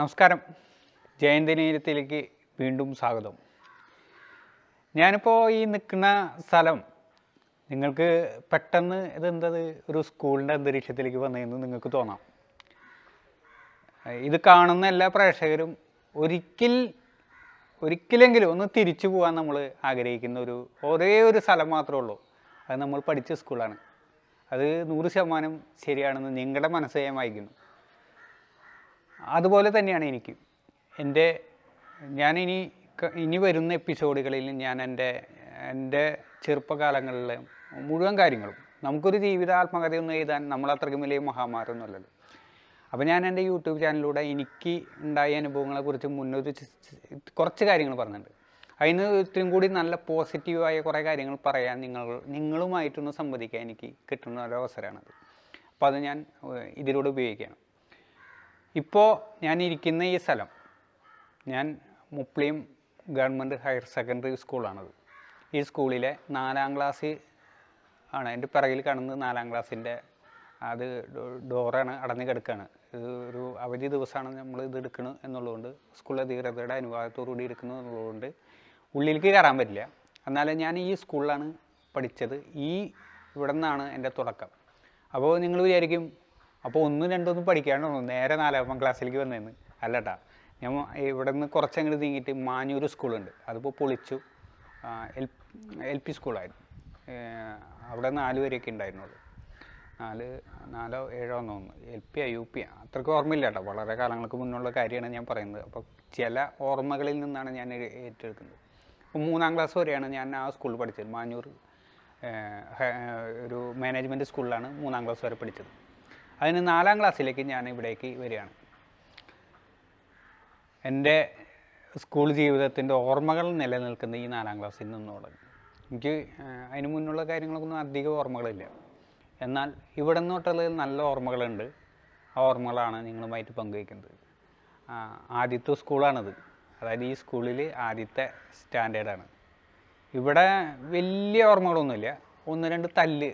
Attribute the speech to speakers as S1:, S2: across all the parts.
S1: നമസ്കാരം ജയന്തിനീരത്തിലേക്ക് വീണ്ടും സ്വാഗതം ഞാനിപ്പോൾ ഈ നിൽക്കുന്ന സ്ഥലം നിങ്ങൾക്ക് പെട്ടെന്ന് ഇതെന്തത് ഒരു സ്കൂളിൻ്റെ അന്തരീക്ഷത്തിലേക്ക് വന്നതെന്ന് നിങ്ങൾക്ക് തോന്നാം ഇത് കാണുന്ന എല്ലാ പ്രേക്ഷകരും ഒരിക്കൽ ഒരിക്കലെങ്കിലും ഒന്ന് തിരിച്ചു പോകാൻ നമ്മൾ ആഗ്രഹിക്കുന്ന ഒരു ഒരേ ഒരു സ്ഥലം മാത്രമേ ഉള്ളൂ അത് നമ്മൾ പഠിച്ച സ്കൂളാണ് അത് നൂറ് ശതമാനം ശരിയാണെന്ന് നിങ്ങളുടെ മനസ്സ് ഞാൻ വായിക്കുന്നു അതുപോലെ തന്നെയാണ് എനിക്ക് എൻ്റെ ഞാനിനി ക- ഇനി വരുന്ന എപ്പിസോഡുകളിൽ ഞാൻ എൻ്റെ എൻ്റെ ചെറുപ്പകാലങ്ങളിലെ മുഴുവൻ കാര്യങ്ങളും നമുക്കൊരു ജീവിത ആത്മകഥയൊന്നും എഴുതാൻ നമ്മൾ അത്രയ്ക്കും വലിയ മഹാമാരൊന്നുമല്ലല്ലോ അപ്പോൾ ഞാൻ എൻ്റെ യൂട്യൂബ് ചാനലിലൂടെ എനിക്ക് ഉണ്ടായ അനുഭവങ്ങളെക്കുറിച്ച് മുന്നൊരു ചി- ചി- കുറച്ച് കാര്യങ്ങൾ പറഞ്ഞിട്ടുണ്ട് അതിന് ഇത്രയും കൂടി നല്ല പോസിറ്റീവായ കുറേ കാര്യങ്ങൾ പറയാൻ നിങ്ങൾ നിങ്ങളുമായിട്ടൊന്ന് സംവദിക്കാൻ എനിക്ക് കിട്ടുന്ന ഒരു അവസരമാണത് അപ്പോൾ അത് ഞാൻ ഏഹ്, ഇതിലൂടെ ഉപയോഗിക്കുകയാണ് ഇപ്പോൾ ഞാൻ ഇരിക്കുന്ന ഈ സ്ഥലം ഞാൻ മുപ്ലിം ഗവൺമെൻറ് ഹയർ സെക്കൻഡറി സ്കൂളാണത് ഈ സ്കൂളിലെ നാലാം ക്ലാസ് ആണ് എൻ്റെ പിറകിൽ കാണുന്നത് നാലാം ക്ലാസ്സിൻ്റെ അത് ഡോ- ഡോറാണ് അടഞ്ഞു കിടക്കുകയാണ് ഇത് ഒരു അവധി ദിവസമാണ് നമ്മൾ ഇത് എടുക്കുന്നത് എന്നുള്ളതുകൊണ്ട് സ്കൂൾ അധികൃതരുടെ അനുവാദത്തോടുകൂടി എടുക്കുന്നു എന്നുള്ളതുകൊണ്ട് ഉള്ളിലേക്ക് കയറാൻ പറ്റില്ല എന്നാലും ഞാൻ ഈ സ്കൂളിലാണ് പഠിച്ചത് ഈ ഇവിടെ നിന്നാണ് എൻ്റെ തുടക്കം അപ്പോൾ നിങ്ങൾ വിചാരിക്കും അപ്പോൾ ഒന്നും രണ്ടൊന്നും പഠിക്കാണ്ടോ നേരെ നാലാം ക്ലാസ്സിലേക്ക് വന്നതെന്ന് അല്ലട്ടാ ഞാൻ ഇവിടെ നിന്ന് കുറച്ചങ്ങോട്ട് നീങ്ങിയിട്ട് മാഞ്ഞൂർ സ്കൂളുണ്ട് അതിപ്പോൾ പൊളിച്ചു ആ, എൽ എൽ പി സ്കൂളായിരുന്നു ഏഹ് അവിടെ നാല് വരെയൊക്കെ ഉണ്ടായിരുന്നുള്ളൂ നാല് നാലോ ഏഴോ എന്ന് തോന്നുന്നു എൽ പി യു പി അത്രയ്ക്ക് ഓർമ്മയില്ല കേട്ടോ വളരെ കാലങ്ങൾക്ക് മുന്നുള്ള കാര്യമാണ് ഞാൻ പറയുന്നത് അപ്പോൾ ചില ഓർമ്മകളിൽ നിന്നാണ് ഞാൻ ഏ- ഏറ്റെടുക്കുന്നത് അപ്പോൾ മൂന്നാം ക്ലാസ് വരെയാണ് ഞാൻ ആ സ്കൂളിൽ പഠിച്ചത് മാഞ്ഞൂർ ഏഹ്, ഹ- ഒരു മാനേജ്മെൻറ്റ് സ്കൂളിലാണ് മൂന്നാം ക്ലാസ് വരെ പഠിച്ചത് അതിന് നാലാം ക്ലാസ്സിലേക്ക് ഞാൻ ഇവിടേക്ക് വരികയാണ് എൻ്റെ സ്കൂൾ ജീവിതത്തിൻ്റെ ഓർമ്മകൾ നിലനിൽക്കുന്ന ഈ നാലാം ക്ലാസ്സിൽ നിന്നോട് എനിക്ക് ഏഹ്, അതിന് മുന്നുള്ള കാര്യങ്ങളൊന്നും അധികം ഓർമ്മകളില്ല എന്നാൽ ഇവിടെ നിന്നോട്ടുള്ള നല്ല ഓർമ്മകളുണ്ട് ആ ഓർമ്മകളാണ് നിങ്ങളുമായിട്ട് പങ്കുവയ്ക്കുന്നത് ആ, ആദ്യത്തെ സ്കൂളാണിത് അതായത് ഈ സ്കൂളിൽ ആദ്യത്തെ സ്റ്റാൻഡേർഡാണ് ഇവിടെ വലിയ ഓർമ്മകളൊന്നുമില്ല ഒന്ന് രണ്ട് തല്ല്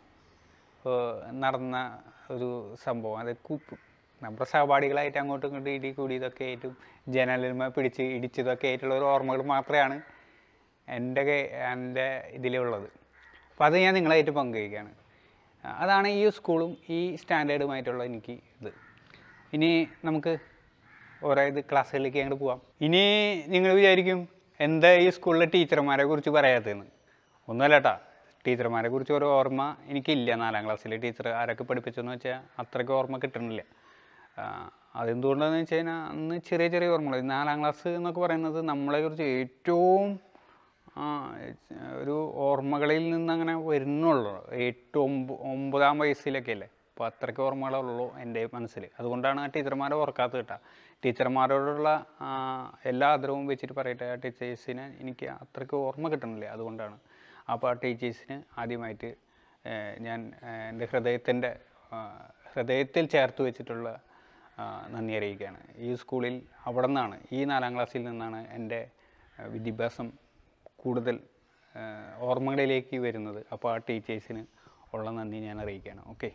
S1: ഏഹ് നടന്ന ഒരു സംഭവം അത് കുപ്പ് നമ്മുടെ സഹപാഠികളായിട്ട് അങ്ങോട്ടും ഇങ്ങോട്ടും ഇടി കൂടിയതൊക്കെ ആയിട്ടും ജനലിന്മ പിടിച്ച് ഇടിച്ചതൊക്കെ ആയിട്ടുള്ള ഒരു ഓർമ്മകൾ മാത്രമാണ് എൻ്റെ കൈ- എൻ്റെ ഇതിലുള്ളത് അപ്പോൾ അത് ഞാൻ നിങ്ങളായിട്ട് പങ്കുവയ്ക്കുകയാണ് അതാണ് ഈ സ്കൂളും ഈ സ്റ്റാൻഡേർഡുമായിട്ടുള്ള എനിക്ക് ഇത് ഇനി നമുക്ക് ഓരോ ഇത് ക്ലാസ്സുകളിലേക്ക് അങ്ങോട്ട് പോവാം ഇനി നിങ്ങൾ വിചാരിക്കും എന്താ ഈ സ്കൂളിലെ ടീച്ചർമാരെ കുറിച്ച് പറയാത്തതെന്ന് ഒന്നുമല്ല കേട്ടാ ടീച്ചർമാരെ കുറിച്ച് ഒരു ഓർമ്മ എനിക്കില്ല നാലാം ക്ലാസ്സിലെ ടീച്ചർ ആരൊക്കെ പഠിപ്പിച്ചെന്ന് വെച്ചാൽ അത്രയ്ക്ക് ഓർമ്മ കിട്ടണില്ല ആ, അതെന്തുകൊണ്ടാണെന്ന് വെച്ച് കഴിഞ്ഞാൽ അന്ന് ചെറിയ ചെറിയ ഓർമ്മകൾ നാലാം ക്ലാസ് എന്നൊക്കെ പറയുന്നത് നമ്മളെ കുറിച്ച് ഏറ്റവും ആ, ഒരു ഓർമ്മകളിൽ നിന്ന് അങ്ങനെ വരുന്നുള്ളൂ എട്ട് ഒമ്പ ഒമ്പതാം വയസ്സിലൊക്കെ അല്ലേ അപ്പോൾ അത്രയ്ക്ക് ഓർമ്മകളുള്ളൂ എൻ്റെ മനസ്സിൽ അതുകൊണ്ടാണ് ആ ടീച്ചർമാരെ ഓർക്കാത്തത് കേട്ടോ ടീച്ചർമാരോടുള്ള ആ, എല്ലാ ആദരവും വെച്ചിട്ട് പറയട്ടെ ആ ടീച്ചേഴ്സിനെ എനിക്ക് അത്രയ്ക്ക് ഓർമ്മ കിട്ടണില്ല അതുകൊണ്ടാണ് അപ്പോൾ ആ ടീച്ചേഴ്സിന് ആദ്യമായിട്ട് ഏഹ്, ഞാൻ ഏഹ്, എൻ്റെ ഹൃദയത്തിൻ്റെ ഹൃദയത്തിൽ ചേർത്ത് വെച്ചിട്ടുള്ള ആ, നന്ദി അറിയിക്കുകയാണ് ഈ സ്കൂളിൽ അവിടെ നിന്നാണ് ഈ നാലാം ക്ലാസ്സിൽ നിന്നാണ് എൻ്റെ ആ, വിദ്യാഭ്യാസം കൂടുതൽ ആ, ഓർമ്മകളിലേക്ക് വരുന്നത് അപ്പോൾ ആ ടീച്ചേഴ്സിന് ഉള്ള നന്ദി ഞാൻ അറിയിക്കുകയാണ് ഓക്കെ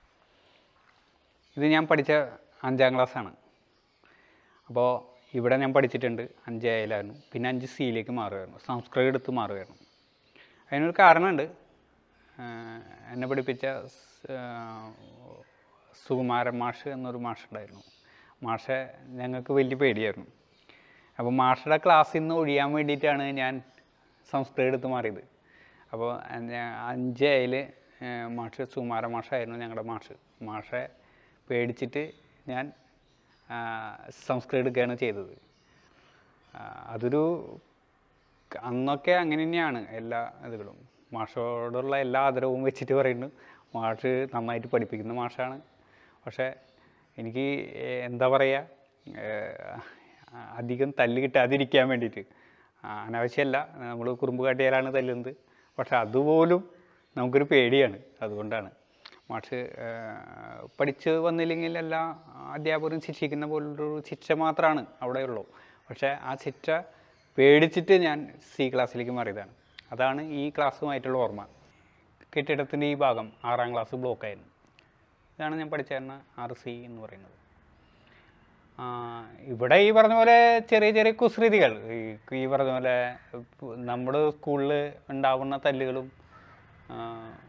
S1: ഇത് ഞാൻ പഠിച്ച അഞ്ചാം ക്ലാസ്സാണ് അപ്പോൾ ഇവിടെ ഞാൻ പഠിച്ചിട്ടുണ്ട് അഞ്ച് ആയാലായിരുന്നു പിന്നെ അഞ്ച് സിയിലേക്ക് മാറുമായിരുന്നു സംസ്കൃതം എടുത്ത് മാറുമായിരുന്നു അതിനൊരു കാരണമുണ്ട് ആഹ് എന്നെ പഠിപ്പിച്ച സ്- ആഹ് സുകുമാരൻ മാഷ് എന്നൊരു മാഷുണ്ടായിരുന്നു മാഷെ ഞങ്ങൾക്ക് വലിയ പേടിയായിരുന്നു അപ്പോൾ മാഷയുടെ ക്ലാസ്സിൽ നിന്ന് ഒഴിയാൻ വേണ്ടിയിട്ടാണ് ഞാൻ സംസ്കൃതം എടുത്ത് മാറിയത് അപ്പോൾ ഞാൻ അഞ്ച് അതിൽ മാഷ് സുകുമാരൻ മാഷായിരുന്നു ഞങ്ങളുടെ മാഷ് മാഷെ പേടിച്ചിട്ട് ഞാൻ ആഹ് സംസ്കൃതം എടുക്കുകയാണ് ചെയ്തത് ആഹ് അതൊരു ക- അന്നൊക്കെ അങ്ങനെ തന്നെയാണ് എല്ലാ ഇതുകളും മാഷോടുള്ള എല്ലാ ആദരവും വെച്ചിട്ട് പറയുന്നു മാഷ് നന്നായിട്ട് പഠിപ്പിക്കുന്ന മാഷാണ് പക്ഷേ എനിക്ക് ഏഹ്, എന്താ പറയുക ഏഹ്, അധികം തല്ല് കിട്ടാതിരിക്കാൻ വേണ്ടിയിട്ട് ആ, അനാവശ്യമല്ല നമ്മൾ കുറുമ്പ് കാട്ടിയാലാണ് തല്ലുന്നത് പക്ഷെ അതുപോലും നമുക്കൊരു പേടിയാണ് അതുകൊണ്ടാണ് മാഷ് ഏഹ്, പഠിച്ച് വന്നില്ലെങ്കിൽ എല്ലാ അധ്യാപകരും ശിക്ഷിക്കുന്ന പോലുള്ളൊരു ശിക്ഷ മാത്രമാണ് അവിടെയുള്ളൂ പക്ഷേ ആ ശിക്ഷ പേടിച്ചിട്ട് ഞാൻ സി ക്ലാസ്സിലേക്ക് മാറിയതാണ് അതാണ് ഈ ക്ലാസ്സുമായിട്ടുള്ള ഓർമ്മ കെട്ടിടത്തിൻ്റെ ഈ ഭാഗം ആറാം ക്ലാസ് ബ്ലോക്കായിരുന്നു ഇതാണ് ഞാൻ പഠിച്ചിരുന്ന ആർ സി എന്ന് പറയുന്നത് ആ, ഇവിടെ ഈ പറഞ്ഞ പോലെ ചെറിയ ചെറിയ കുസൃതികൾ ഈ ഈ പറഞ്ഞ പോലെ ഇപ്പ നമ്മുടെ സ്കൂളിൽ ഉണ്ടാവുന്ന തല്ലുകളും ആ,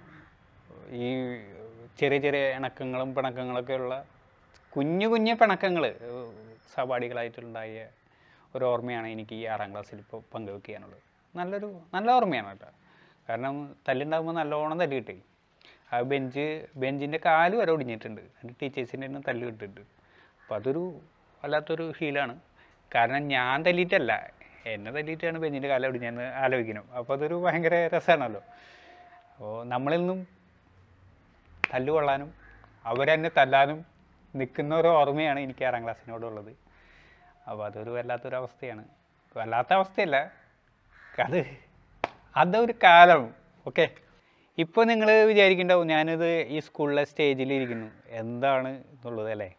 S1: ഈ ചെറിയ ചെറിയ ഇണക്കങ്ങളും പിണക്കങ്ങളൊക്കെ ഉള്ള കുഞ്ഞു കുഞ്ഞു പിണക്കങ്ങൾ സഹപാഠികളായിട്ടുണ്ടായ ഒരു ഓർമ്മയാണ് എനിക്ക് ഈ ആറാം ക്ലാസ്സിൽ ഇപ്പോൾ പങ്കുവെക്കാനുള്ളത് നല്ലൊരു നല്ല ഓർമ്മയാണ് കേട്ടോ കാരണം തല്ലുണ്ടാകുമ്പോൾ നല്ലോണം തല്ല് കിട്ടി ആ ബെഞ്ച് ബെഞ്ചിൻ്റെ കാല് വരെ ഒടിഞ്ഞിട്ടുണ്ട് എൻ്റെ ടീച്ചേഴ്സിൻ്റെ തന്നെ തല്ല് കിട്ടിയിട്ടുണ്ട് അപ്പോൾ അതൊരു വല്ലാത്തൊരു ഫീലാണ് കാരണം ഞാൻ തല്ലിയിട്ടല്ല എന്നെ തല്ലിയിട്ടാണ് ബെഞ്ചിൻ്റെ കാല ഒടിഞ്ഞതെന്ന് ആലോചിക്കണം അപ്പോൾ അതൊരു ഭയങ്കര രസമാണല്ലോ അപ്പോൾ നമ്മളിൽ നിന്നും തല്ല് കൊള്ളാനും അവരെന്നെ തല്ലാനും നിൽക്കുന്ന ഒരു ഓർമ്മയാണ് എനിക്ക് ആറാം ക്ലാസ്സിനോടുള്ളത് അപ്പോൾ അതൊരു വല്ലാത്തൊരു അവസ്ഥയാണ് വല്ലാത്ത അവസ്ഥയല്ല അത് അതൊരു കാലം ഓക്കെ ഇപ്പോൾ നിങ്ങൾ വിചാരിക്കുന്നുണ്ടാവും ഞാനിത് ഈ സ്കൂളിലെ സ്റ്റേജിലിരിക്കുന്നു എന്താണ് എന്നുള്ളത് അല്ലേ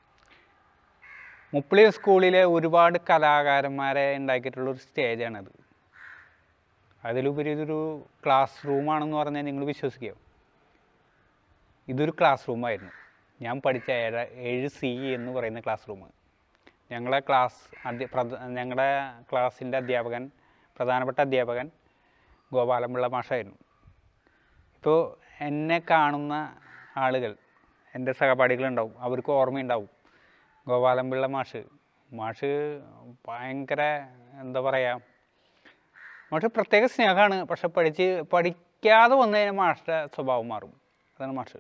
S1: മുപ്പിളി സ്കൂളിലെ ഒരുപാട് കലാകാരന്മാരെ ഉണ്ടാക്കിയിട്ടുള്ള ഒരു സ്റ്റേജാണത് അതിലുപരി ഇതൊരു ക്ലാസ് റൂമാണെന്ന് പറഞ്ഞാൽ നിങ്ങൾ വിശ്വസിക്കുമോ ഇതൊരു ക്ലാസ് റൂമായിരുന്നു ഞാൻ പഠിച്ച ഏഴ് ഏഴ് സി എന്ന് പറയുന്ന ക്ലാസ് റൂം ഞങ്ങളെ ക്ലാസ് അധ്യ പ്രധ ഞങ്ങളുടെ ക്ലാസ്സിൻ്റെ അധ്യാപകൻ പ്രധാനപ്പെട്ട അധ്യാപകൻ ഗോപാലപിള്ള മാഷായിരുന്നു ഇപ്പോൾ എന്നെ കാണുന്ന ആളുകൾ എൻ്റെ സഹപാഠികളുണ്ടാവും അവർക്ക് ഓർമ്മയുണ്ടാവും ഗോപാലപിള്ള മാഷ് മാഷ് ഭയങ്കര എന്താ പറയുക മാഷ് പ്രത്യേക സ്നേഹമാണ് പക്ഷെ പഠിച്ച് പഠിക്കാതെ വന്നു കഴിഞ്ഞാൽ മാഷിൻ്റെ സ്വഭാവം മാറും അതാണ് മാഷ്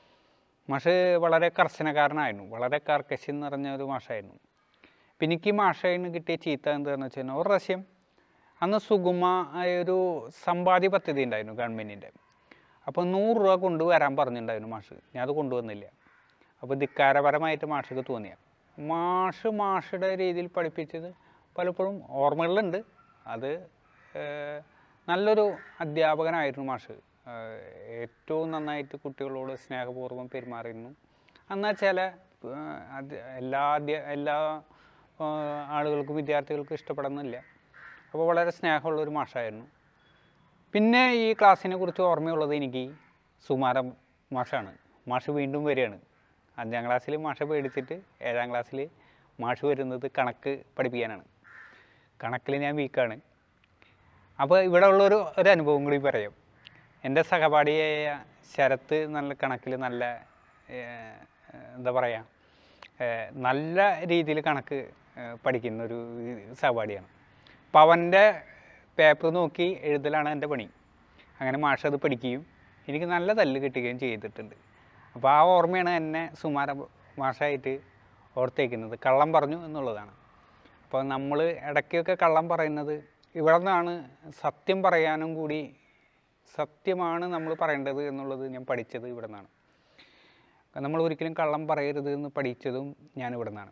S1: മാഷ് വളരെ കർശനക്കാരനായിരുന്നു വളരെ കർക്കശി എന്ന് പറഞ്ഞ ഒരു മാഷായിരുന്നു പിന്നെ എനിക്ക് മാഷായിന് കിട്ടിയ ചീത്ത എന്താണെന്ന് വെച്ച് കഴിഞ്ഞാൽ ഒരു പ്രാവശ്യം അന്ന് സുഗമ ആയ ഒരു സമ്പാദ്യ പദ്ധതി ഉണ്ടായിരുന്നു ഗവൺമെൻറ്റിൻ്റെ അപ്പോൾ നൂറ് രൂപ കൊണ്ടുവരാൻ പറഞ്ഞിട്ടുണ്ടായിരുന്നു മാഷ് ഞാൻ അത് കൊണ്ടുവന്നില്ല അപ്പോൾ ധിക്കാരപരമായിട്ട് മാഷക്ക് തോന്നിയ മാഷ് മാഷുടെ രീതിയിൽ പഠിപ്പിച്ചത് പലപ്പോഴും ഓർമ്മകളിലുണ്ട് അത് ഏഹ്, നല്ലൊരു അധ്യാപകനായിരുന്നു മാഷ് ഏഹ്, ഏറ്റവും നന്നായിട്ട് കുട്ടികളോട് സ്നേഹപൂർവ്വം പെരുമാറിയിരുന്നു എന്നാൽ ചില ഏഹ്, അത് എല്ലാ അധ്യ എല്ലാ ഏഹ്, ആളുകൾക്കും വിദ്യാർത്ഥികൾക്കും ഇഷ്ടപ്പെടുന്നില്ല അപ്പോൾ വളരെ സ്നേഹമുള്ള ഒരു മാഷായിരുന്നു പിന്നെ ഈ ക്ലാസ്സിനെ കുറിച്ച് ഓർമ്മയുള്ളത് എനിക്ക് സുമാരം മാഷാണ് മാഷ് വീണ്ടും വരികയാണ് അഞ്ചാം ക്ലാസ്സിൽ മാഷ പേടിച്ചിട്ട് ഏഴാം ക്ലാസ്സിൽ മാഷ് വരുന്നത് കണക്ക് പഠിപ്പിക്കാനാണ് കണക്കിൽ ഞാൻ വീക്കാണ് അപ്പോൾ ഇവിടെ ഉള്ളൊരു ഒരു അനുഭവം കൂടി പറയാം എൻ്റെ സഹപാഠിയായ ശരത്ത് നല്ല കണക്കിൽ നല്ല ഏഹ്, എന്താ പറയുക ഏഹ്, നല്ല രീതിയിൽ കണക്ക് ഏഹ്, പഠിക്കുന്ന ഒരു സഹപാഠിയാണ് അപ്പോൾ അവൻ്റെ പേപ്പർ നോക്കി എഴുതലാണ് എൻ്റെ പണി അങ്ങനെ മാഷ് അത് പഠിക്കുകയും എനിക്ക് നല്ല തല്ല് കിട്ടുകയും ചെയ്തിട്ടുണ്ട് അപ്പോൾ ആ ഓർമ്മയാണ് എന്നെ സുമാര മാഷായിട്ട് ഓർത്തേക്കുന്നത് കള്ളം പറഞ്ഞു എന്നുള്ളതാണ് അപ്പോൾ നമ്മൾ ഇടയ്ക്കൊക്കെ കള്ളം പറയുന്നത് ഇവിടെ നിന്നാണ് സത്യം പറയാനും കൂടി സത്യമാണ് നമ്മൾ പറയേണ്ടത് എന്നുള്ളത് ഞാൻ പഠിച്ചത് ഇവിടെ നിന്നാണ് നമ്മൾ ഒരിക്കലും കള്ളം പറയരുത് എന്ന് പഠിച്ചതും ഞാൻ ഇവിടെ നിന്നാണ്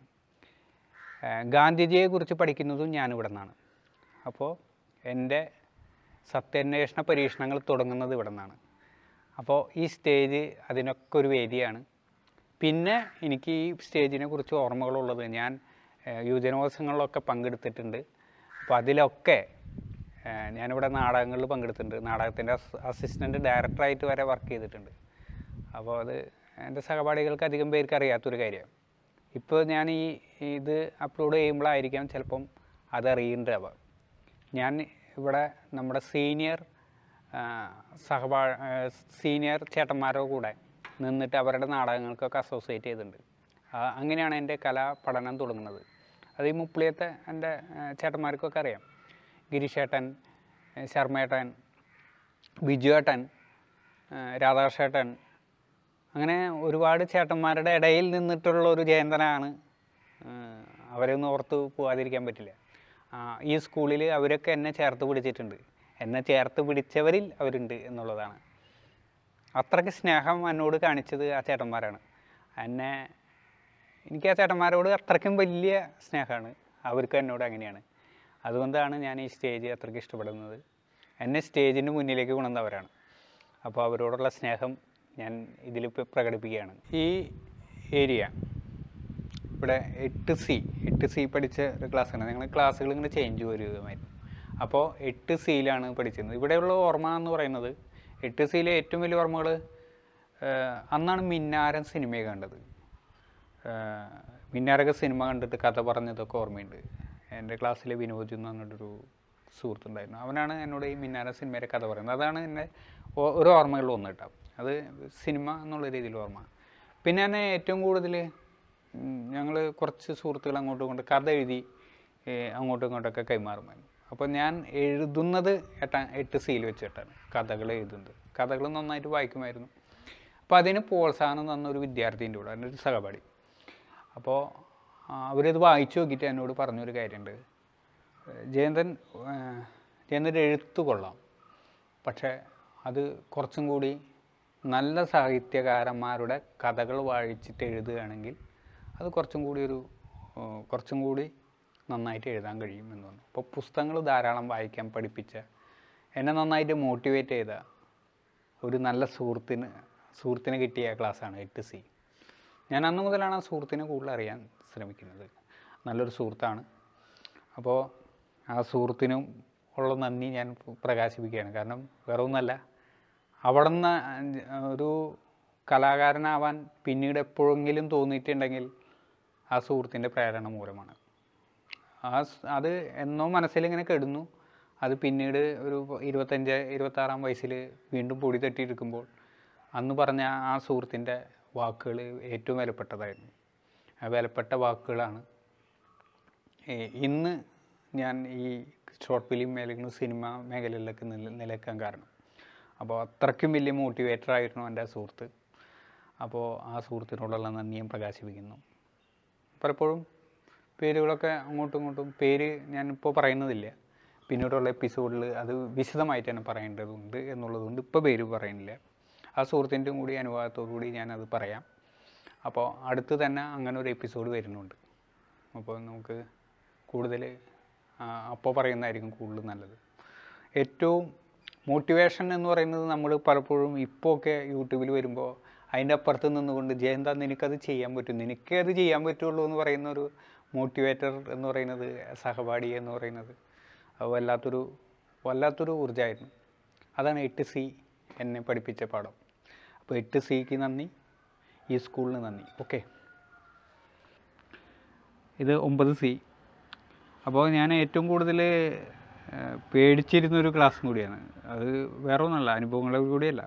S1: ഗാന്ധിജിയെക്കുറിച്ച് പഠിക്കുന്നതും ഞാൻ ഇവിടെ നിന്നാണ് അപ്പോൾ എൻ്റെ സത്യാന്വേഷണ പരീക്ഷണങ്ങൾ തുടങ്ങുന്നത് ഇവിടെ നിന്നാണ് അപ്പോൾ ഈ സ്റ്റേജ് അതിനൊക്കെ ഒരു വേദിയാണ് പിന്നെ എനിക്ക് ഈ സ്റ്റേജിനെ കുറിച്ച് ഓർമ്മകളുള്ളത് ഞാൻ ഏഹ്, യുവജനോത്സവങ്ങളിലൊക്കെ പങ്കെടുത്തിട്ടുണ്ട് അപ്പോൾ അതിലൊക്കെ ഏഹ്, ഞാനിവിടെ നാടകങ്ങളിൽ പങ്കെടുത്തിട്ടുണ്ട് നാടകത്തിൻ്റെ അസിസ്റ്റൻറ്റ് ഡയറക്ടറായിട്ട് വരെ വർക്ക് ചെയ്തിട്ടുണ്ട് അപ്പോൾ അത് എൻ്റെ സഹപാഠികൾക്ക് അധികം പേർക്ക് അറിയാത്തൊരു കാര്യമാണ് ഇപ്പോൾ ഞാൻ ഈ ഇത് അപ്ലോഡ് ചെയ്യുമ്പോഴായിരിക്കാം ചിലപ്പം അതറിയുന്നുണ്ടാവുക ഞാൻ ഇവിടെ നമ്മുടെ സീനിയർ സഹപാ സീനിയർ ചേട്ടന്മാരുടെ കൂടെ നിന്നിട്ട് അവരുടെ നാടകങ്ങൾക്കൊക്കെ അസോസിയേറ്റ് ചെയ്തിട്ടുണ്ട് ആ, അങ്ങനെയാണ് എൻ്റെ കലാ പഠനം തുടങ്ങുന്നത് അത് ഈ മുപ്പിളിയത്തെ എൻ്റെ ആ, ചേട്ടന്മാർക്കൊക്കെ അറിയാം ഗിരീഷേട്ടൻ ഏ, ശർമ്മേട്ടൻ ബിജുവേട്ടൻ ആ, രാധാകൃഷ്ണേട്ടൻ അങ്ങനെ ഒരുപാട് ചേട്ടന്മാരുടെ ഇടയിൽ നിന്നിട്ടുള്ള ഒരു ജയന്തനാണ് ഏഹ് അവരെയൊന്നും ഓർത്ത് പോകാതിരിക്കാൻ പറ്റില്ല ആ, ഈ സ്കൂളിൽ അവരൊക്കെ എന്നെ ചേർത്ത് പിടിച്ചിട്ടുണ്ട് എന്നെ ചേർത്ത് പിടിച്ചവരിൽ അവരുണ്ട് എന്നുള്ളതാണ് അത്രയ്ക്ക് സ്നേഹം എന്നോട് കാണിച്ചത് ആ ചേട്ടന്മാരാണ് എന്നെ എനിക്ക് ആ ചേട്ടന്മാരോട് അത്രയ്ക്കും വലിയ സ്നേഹമാണ് അവർക്ക് എന്നോട് അങ്ങനെയാണ് അതുകൊണ്ടാണ് ഞാൻ ഈ സ്റ്റേജ് അത്രയ്ക്ക് ഇഷ്ടപ്പെടുന്നത് എന്നെ സ്റ്റേജിൻ്റെ മുന്നിലേക്ക് കൊണ്ടുവന്നവരാണ് അപ്പോൾ അവരോടുള്ള സ്നേഹം ഞാൻ ഇതിൽ പ്രകടിപ്പിക്കുകയാണ് ഈ ഏരിയ ഇവിടെ എട്ട് സി എട്ട് സി പഠിച്ച ഒരു ക്ലാസ്സാണ് ഞങ്ങൾ ക്ലാസ്സുകൾ ഇങ്ങനെ ചേഞ്ച് വരുമായിരുന്നു അപ്പോൾ എട്ട് സിയിലാണ് പഠിച്ചിരുന്നത് ഇവിടെയുള്ള ഓർമ്മ എന്ന് പറയുന്നത് എട്ട് സിയിലെ ഏറ്റവും വലിയ ഓർമ്മകൾ അന്നാണ് മിന്നാരം സിനിമയെ കണ്ടത് ഏഹ് മിന്നാരക സിനിമ കണ്ടിട്ട് കഥ പറഞ്ഞതൊക്കെ ഓർമ്മയുണ്ട് എൻ്റെ ക്ലാസ്സിലെ വിനോജ് എന്ന് പറഞ്ഞിട്ടൊരു സുഹൃത്തുണ്ടായിരുന്നു അവനാണ് എന്നോട് ഈ മിന്നാര സിനിമയുടെ കഥ പറയുന്നത് അതാണ് എൻ്റെ ഓ- ഒരു ഓർമ്മകളിൽ ഒന്ന് കേട്ടോ അത് സിനിമ എന്നുള്ള രീതിയിൽ ഓർമ്മ പിന്നെ എന്നെ ഏറ്റവും കൂടുതൽ ഞങ്ങൾ കുറച്ച് സുഹൃത്തുക്കൾ അങ്ങോട്ടും ഇങ്ങോട്ടും കഥ എഴുതി ഏ, അങ്ങോട്ടും ഇങ്ങോട്ടൊക്കെ കൈമാറുമായിരുന്നു അപ്പോൾ ഞാൻ എഴുതുന്നത് എട്ടാ എട്ട് സീൽ വെച്ചിട്ടാണ് കഥകൾ എഴുതുന്നത് കഥകൾ നന്നായിട്ട് വായിക്കുമായിരുന്നു അപ്പോൾ അതിന് പ്രോത്സാഹനം തന്ന ഒരു വിദ്യാർത്ഥിൻ്റെ കൂടെ എൻ്റെ ഒരു സഹപാഠി അപ്പോൾ അവരത് വായിച്ചു നോക്കിയിട്ട് എന്നോട് പറഞ്ഞൊരു കാര്യമുണ്ട് ജയന്തൻ ആ, ജയന്തൻ്റെ എഴുത്ത് കൊള്ളാം പക്ഷേ അത് കുറച്ചും കൂടി നല്ല സാഹിത്യകാരന്മാരുടെ കഥകൾ വായിച്ചിട്ട് എഴുതുകയാണെങ്കിൽ അത് കുറച്ചും കൂടി ഒരു ആ, കുറച്ചും കൂടി നന്നായിട്ട് എഴുതാൻ കഴിയും എന്ന് പറഞ്ഞു അപ്പോൾ പുസ്തകങ്ങൾ ധാരാളം വായിക്കാൻ പഠിപ്പിച്ച എന്നെ നന്നായിട്ട് മോട്ടിവേറ്റ് ചെയ്ത ഒരു നല്ല സുഹൃത്തിന് സുഹൃത്തിന് കിട്ടിയ ക്ലാസ്സാണ് എട്ട് സി ഞാൻ അന്ന് മുതലാണ് ആ സുഹൃത്തിനെ കൂടുതൽ അറിയാൻ ശ്രമിക്കുന്നത് നല്ലൊരു സുഹൃത്താണ് അപ്പോൾ ആ സുഹൃത്തിനും ഉള്ള നന്ദി ഞാൻ പ്രകാശിപ്പിക്കുകയാണ് കാരണം വേറെ ഒന്നല്ല അവിടെ നിന്ന് ഒരു കലാകാരനാവാൻ പിന്നീട് എപ്പോഴെങ്കിലും തോന്നിയിട്ടുണ്ടെങ്കിൽ ആ സുഹൃത്തിൻ്റെ പ്രേരണ മൂലമാണ് ആ സ് അത് എന്നോ മനസ്സിലിങ്ങനെ കെടുന്നു അത് പിന്നീട് ഒരു ഇരുപത്തഞ്ച് ഇരുപത്താറാം വയസ്സിൽ വീണ്ടും പൊടി തട്ടിയിരിക്കുമ്പോൾ അന്ന് പറഞ്ഞ ആ സുഹൃത്തിൻ്റെ വാക്കുകൾ ഏറ്റവും വിലപ്പെട്ടതായിരുന്നു ആ വിലപ്പെട്ട വാക്കുകളാണ് ഏ, ഇന്ന് ഞാൻ ഈ ഷോർട്ട് ഫിലിം അല്ലെങ്കിൽ സിനിമ മേഖലയിലൊക്കെ നില നിലനിൽക്കാൻ കാരണം അപ്പോൾ അത്രയ്ക്കും വലിയ മോട്ടിവേറ്റർ ആയിരുന്നു എൻ്റെ ആ സുഹൃത്ത് അപ്പോൾ ആ സുഹൃത്തിനോടുള്ള നന്ദി ഞാൻ പ്രകാശിപ്പിക്കുന്നു പലപ്പോഴും പേരുകളൊക്കെ അങ്ങോട്ടും ഇങ്ങോട്ടും പേര് ഞാനിപ്പോൾ പറയുന്നതില്ല പിന്നീടുള്ള എപ്പിസോഡിൽ അത് വിശദമായിട്ട് തന്നെ പറയേണ്ടതുണ്ട് എന്നുള്ളതുകൊണ്ട് ഇപ്പോൾ പേര് പറയുന്നില്ല ആ സുഹൃത്തിൻ്റെ കൂടി അനുഭവത്തോടു കൂടി ഞാനത് പറയാം അപ്പോൾ അടുത്ത് തന്നെ അങ്ങനെ ഒരു എപ്പിസോഡ് വരുന്നുണ്ട് അപ്പോൾ നമുക്ക് കൂടുതൽ അപ്പോൾ പറയുന്നതായിരിക്കും കൂടുതൽ നല്ലത് ഏറ്റവും മോട്ടിവേഷൻ എന്ന് പറയുന്നത് നമ്മൾ പലപ്പോഴും ഇപ്പോൾ ഒക്കെ യൂട്യൂബിൽ വരുമ്പോൾ അതിൻ്റെ അപ്പുറത്ത് നിന്നുകൊണ്ട് ജയന്ത നിനക്കത് ചെയ്യാൻ പറ്റും നിനക്കേ അത് ചെയ്യാൻ പറ്റുള്ളൂ എന്ന് പറയുന്ന ഒരു മോട്ടിവേറ്റർ എന്ന് പറയുന്നത് സഹപാഠി എന്ന് പറയുന്നത് അത് വല്ലാത്തൊരു വല്ലാത്തൊരു ഊർജ്ജമായിരുന്നു അതാണ് എട്ട് സി എന്നെ പഠിപ്പിച്ച പാഠം അപ്പോൾ എട്ട് സിക്ക് നന്ദി ഈ സ്കൂളിന് നന്ദി ഓക്കെ ഇത് ഒമ്പത് സി അപ്പോൾ ഞാൻ ഏറ്റവും കൂടുതൽ പേടിച്ചിരുന്നൊരു ക്ലാസ്സും കൂടിയാണ് അത് വേറെ ഒന്നല്ല അനുഭവങ്ങളെ കൂടിയല്ല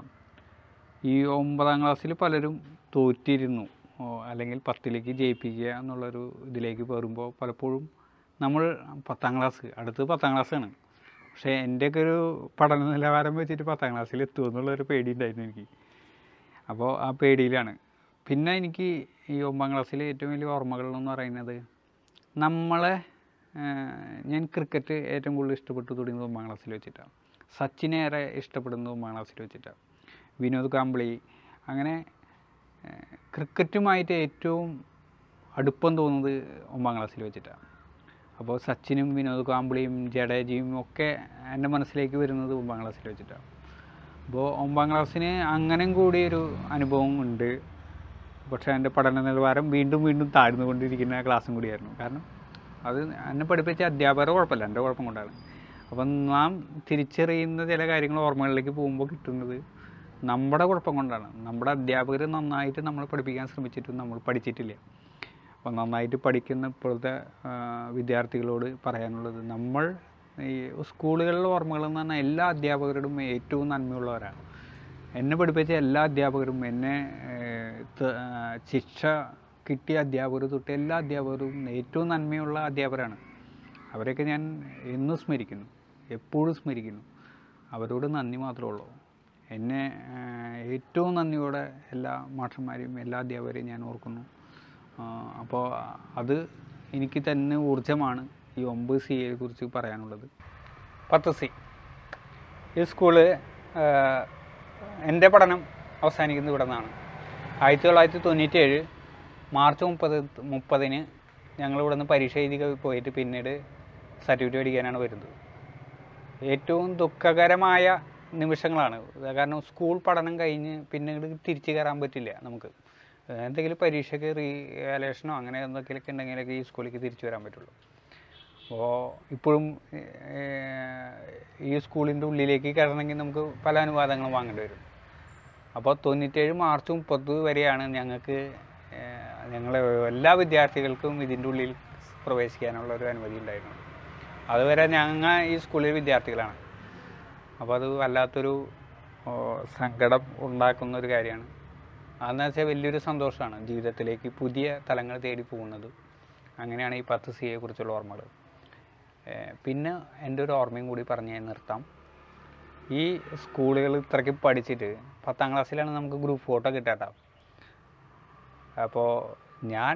S1: ഈ ഒമ്പതാം ക്ലാസ്സിൽ പലരും തോറ്റിരുന്നു ഓ, അല്ലെങ്കിൽ പത്തിലേക്ക് ജയിപ്പിക്കുക എന്നുള്ളൊരു ഇതിലേക്ക് വരുമ്പോൾ പലപ്പോഴും നമ്മൾ പത്താം ക്ലാസ് അടുത്ത് പത്താം ക്ലാസ്സാണ് പക്ഷേ എൻ്റെയൊക്കെ ഒരു പഠന നിലവാരം വെച്ചിട്ട് പത്താം ക്ലാസ്സിൽ എത്തുമോ എന്നുള്ളൊരു പേടി ഉണ്ടായിരുന്നു എനിക്ക് അപ്പോൾ ആ പേടിയിലാണ് പിന്നെ എനിക്ക് ഈ ഒമ്പതാം ക്ലാസ്സിലെ ഏറ്റവും വലിയ ഓർമ്മകൾ എന്ന് പറയുന്നത് നമ്മളെ ആ, ഞാൻ ക്രിക്കറ്റ് ഏറ്റവും കൂടുതൽ ഇഷ്ടപ്പെട്ടു തുടങ്ങിയത് ഒമ്പതാം ക്ലാസ്സിൽ വെച്ചിട്ടാണ് സച്ചിനെ ഏറെ ഇഷ്ടപ്പെടുന്നത് ഒമ്പതാം ക്ലാസ്സിൽ വെച്ചിട്ടാണ് വിനോദ് കാംബ്ലി അങ്ങനെ ആ, ക്രിക്കറ്റുമായിട്ട് ഏറ്റവും അടുപ്പം തോന്നുന്നത് ഒമ്പതാം ക്ലാസ്സിൽ വെച്ചിട്ടാണ് അപ്പോൾ സച്ചിനും വിനോദ് കാംബ്ലിയും ജഡേജയും ഒക്കെ എൻ്റെ മനസ്സിലേക്ക് വരുന്നത് ഒമ്പതാം ക്ലാസ്സിൽ വെച്ചിട്ടാണ് അപ്പോൾ ഒമ്പതാം ക്ലാസ്സിന് അങ്ങനെയും കൂടി ഒരു അനുഭവം ഉണ്ട് പക്ഷേ എൻ്റെ പഠന നിലവാരം വീണ്ടും വീണ്ടും താഴ്ന്നുകൊണ്ടിരിക്കുന്ന ക്ലാസ്സും കൂടിയായിരുന്നു കാരണം അത് എന്നെ പഠിപ്പിച്ച അധ്യാപകരുടെ കുഴപ്പമില്ല എൻ്റെ കുഴപ്പം കൊണ്ടാണ് അപ്പം നാം തിരിച്ചറിയുന്ന ചില കാര്യങ്ങൾ ഓർമ്മകളിലേക്ക് പോകുമ്പോൾ കിട്ടുന്നത് നമ്മുടെ കുഴപ്പം കൊണ്ടാണ് നമ്മുടെ അധ്യാപകർ നന്നായിട്ട് നമ്മളെ പഠിപ്പിക്കാൻ ശ്രമിച്ചിട്ടും നമ്മൾ പഠിച്ചിട്ടില്ല അപ്പോൾ നന്നായിട്ട് പഠിക്കുന്ന ഇപ്പോഴത്തെ ആ, വിദ്യാർത്ഥികളോട് പറയാനുള്ളത് നമ്മൾ ഈ സ്കൂളുകളിലെ ഓർമ്മകൾ എന്ന് പറഞ്ഞാൽ എല്ലാ അധ്യാപകരോടും ഏറ്റവും നന്മയുള്ളവരാണ് എന്നെ പഠിപ്പിച്ച എല്ലാ അധ്യാപകരും എന്നെ ഏഹ്, ത- ആ, ശിക്ഷ കിട്ടിയ അധ്യാപകർ തൊട്ട് എല്ലാ അധ്യാപകരും ഏറ്റവും നന്മയുള്ള അധ്യാപകരാണ് അവരെയൊക്കെ ഞാൻ എന്നും സ്മരിക്കുന്നു എപ്പോഴും സ്മരിക്കുന്നു അവരോട് നന്ദി മാത്രമേ ഉള്ളൂ എന്നെ ഏഹ്, ഏറ്റവും നന്ദിയോടെ എല്ലാ മാഷന്മാരെയും എല്ലാ അധ്യാപകരെയും ഞാൻ ഓർക്കുന്നു അപ്പോൾ അത് എനിക്ക് തന്നെ ഊർജ്ജമാണ് ഈ ഒമ്പത് സിയെ കുറിച്ച് പറയാനുള്ളത് പത്ത് സി ഈ സ്കൂള് ആഹ്, എൻ്റെ പഠനം അവസാനിക്കുന്നത് ഇവിടെ നിന്നാണ് ആയിരത്തി തൊള്ളായിരത്തി തൊണ്ണൂറ്റേഴ് മാർച്ച് മുപ്പത് മുപ്പതിന് ഞങ്ങൾ ഇവിടെ നിന്ന് പരീക്ഷ എഴുതി പോയിട്ട് പിന്നീട് സർട്ടിഫിക്കറ്റ് മേടിക്കാനാണ് വരുന്നത് ഏറ്റവും ദുഃഖകരമായ നിമിഷങ്ങളാണ് കാരണം സ്കൂൾ പഠനം കഴിഞ്ഞ് പിന്നീട് തിരിച്ചു കയറാൻ പറ്റില്ല നമുക്ക് എന്തെങ്കിലും പരീക്ഷയ്ക്ക് റീ വാലേഷനോ അങ്ങനെ എന്തെങ്കിലുമൊക്കെ ഉണ്ടെങ്കിലൊക്കെ ഈ സ്കൂളിലേക്ക് തിരിച്ചു വരാൻ പറ്റുള്ളൂ അപ്പോൾ ഇപ്പോഴും ഏഹ്, ഈ സ്കൂളിൻ്റെ ഉള്ളിലേക്ക് കയറണമെങ്കിൽ നമുക്ക് പല അനുവാദങ്ങളും വാങ്ങേണ്ടി വരും അപ്പോൾ തൊണ്ണൂറ്റേഴ് മാർച്ച് മുപ്പത് വരെയാണ് ഞങ്ങൾക്ക് ഏഹ്, ഞങ്ങൾ എല്ലാ വിദ്യാർത്ഥികൾക്കും ഇതിൻ്റെ ഉള്ളിൽ പ്രവേശിക്കാനുള്ള ഒരു അനുമതി ഉണ്ടായിരുന്നു അതുവരെ ഞങ്ങൾ ഈ സ്കൂളിൽ വിദ്യാർത്ഥികളാണ് അപ്പോൾ അത് വല്ലാത്തൊരു ഓ, സങ്കടം ഉണ്ടാക്കുന്ന ഒരു കാര്യമാണ് അതെന്ന് വെച്ചാൽ വലിയൊരു സന്തോഷമാണ് ജീവിതത്തിലേക്ക് പുതിയ തലങ്ങൾ തേടി പോകുന്നത് അങ്ങനെയാണ് ഈ പത്ത് സിയെ കുറിച്ചുള്ള ഓർമ്മകൾ ഏഹ് പിന്നെ എൻ്റെ ഒരു ഓർമ്മയും കൂടി പറഞ്ഞ് ഞാൻ നിർത്താം ഈ സ്കൂളുകൾ ഇത്രയ്ക്ക് പഠിച്ചിട്ട് പത്താം ക്ലാസ്സിലാണ് നമുക്ക് ഗ്രൂപ്പ് ഫോട്ടോ കിട്ടാട്ടോ അപ്പോൾ ഞാൻ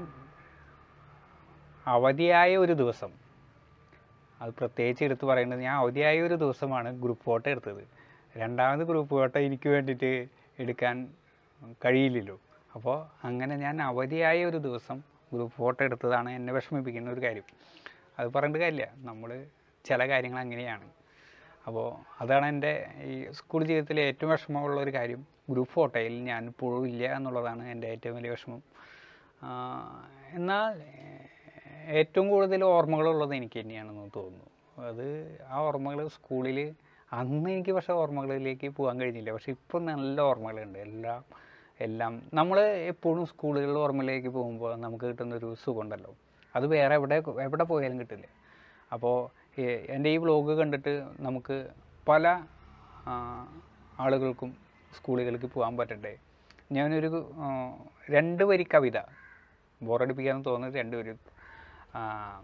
S1: അവധിയായ ഒരു ദിവസം അത് പ്രത്യേകിച്ച് എടുത്ത് പറയേണ്ടത് ഞാൻ അവധിയായ ഒരു ദിവസമാണ് ഗ്രൂപ്പ് ഫോട്ടോ എടുത്തത് രണ്ടാമത് ഗ്രൂപ്പ് ഫോട്ടോ എനിക്ക് വേണ്ടിയിട്ട് എടുക്കാൻ കഴിയില്ലല്ലോ അപ്പോൾ അങ്ങനെ ഞാൻ അവധിയായ ഒരു ദിവസം ഗ്രൂപ്പ് ഫോട്ടോ എടുത്തതാണ് എന്നെ വിഷമിപ്പിക്കുന്ന ഒരു കാര്യം അത് പറയേണ്ട കാര്യമില്ല നമ്മൾ ചില കാര്യങ്ങൾ അങ്ങനെയാണ് അപ്പോൾ അതാണ് എൻ്റെ ഈ സ്കൂൾ ജീവിതത്തിലെ ഏറ്റവും വിഷമമുള്ള ഒരു കാര്യം ഗ്രൂപ്പ് ഫോട്ടോയിൽ ഞാൻ ഇപ്പോഴും ഇല്ല എന്നുള്ളതാണ് എൻ്റെ ഏറ്റവും വലിയ വിഷമം ആ, എന്നാൽ ഏഹ്, ഏറ്റവും കൂടുതൽ ഓർമ്മകളുള്ളത് എനിക്ക് തന്നെയാണെന്ന് തോന്നുന്നു അത് ആ ഓർമ്മകൾ സ്കൂളിൽ അന്ന് എനിക്ക് പക്ഷേ ഓർമ്മകളിലേക്ക് പോകാൻ കഴിഞ്ഞില്ല പക്ഷെ ഇപ്പോൾ നല്ല ഓർമ്മകളുണ്ട് എല്ലാം എല്ലാം നമ്മൾ എപ്പോഴും സ്കൂളുകളിൽ ഓർമ്മയിലേക്ക് പോകുമ്പോൾ നമുക്ക് കിട്ടുന്നൊരു സുഖമുണ്ടല്ലോ അത് വേറെ എവിടെ എവിടെ പോയാലും കിട്ടില്ല അപ്പോൾ എൻ്റെ ഈ വ്ലോഗ് കണ്ടിട്ട് നമുക്ക് പല ആ, ആളുകൾക്കും സ്കൂളുകളിലേക്ക് പോകാൻ പറ്റട്ടെ ഞാനൊരു ആ, രണ്ട് വരി കവിത ബോറടിപ്പിക്കാന്ന് തോന്നുന്നത് രണ്ട് വരി ആ,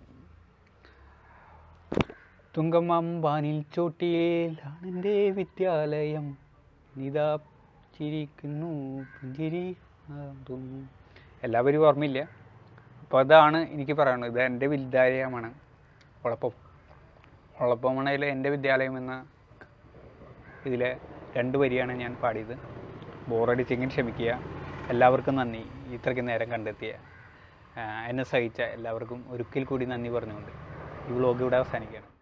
S1: തുങ്കമമ്പാനിൽ ചോട്ടിയിലാണ് എൻ്റെ വിദ്യാലയം നിതാ ചിരിക്കുന്നു പുഞ്ചിരി മാറുന്നു. എല്ലാവരും ഓർമ്മയില്ല അപ്പോൾ അതാണ് എനിക്ക് പറയാനുള്ളത് ഇത് എൻ്റെ വിദ്യാലയമാണ് ഉളപ്പം ഉളപ്പമണയിലെ എൻ്റെ വിദ്യാലയം എന്ന ഇതിലെ രണ്ട് വരിയാണ് ഞാൻ പാടിയത് ബോറടിച്ചെങ്കിൽ ക്ഷമിക്കുക എല്ലാവർക്കും നന്ദി ഇത്രയ്ക്ക് നേരം കണ്ടെത്തിയ ആ, എന്നെ സഹിച്ച എല്ലാവർക്കും ഒരിക്കൽ കൂടി നന്ദി പറഞ്ഞുകൊണ്ട് ഈ വ്ലോഗ് ഇവിടെ അവസാനിക്കുകയാണ്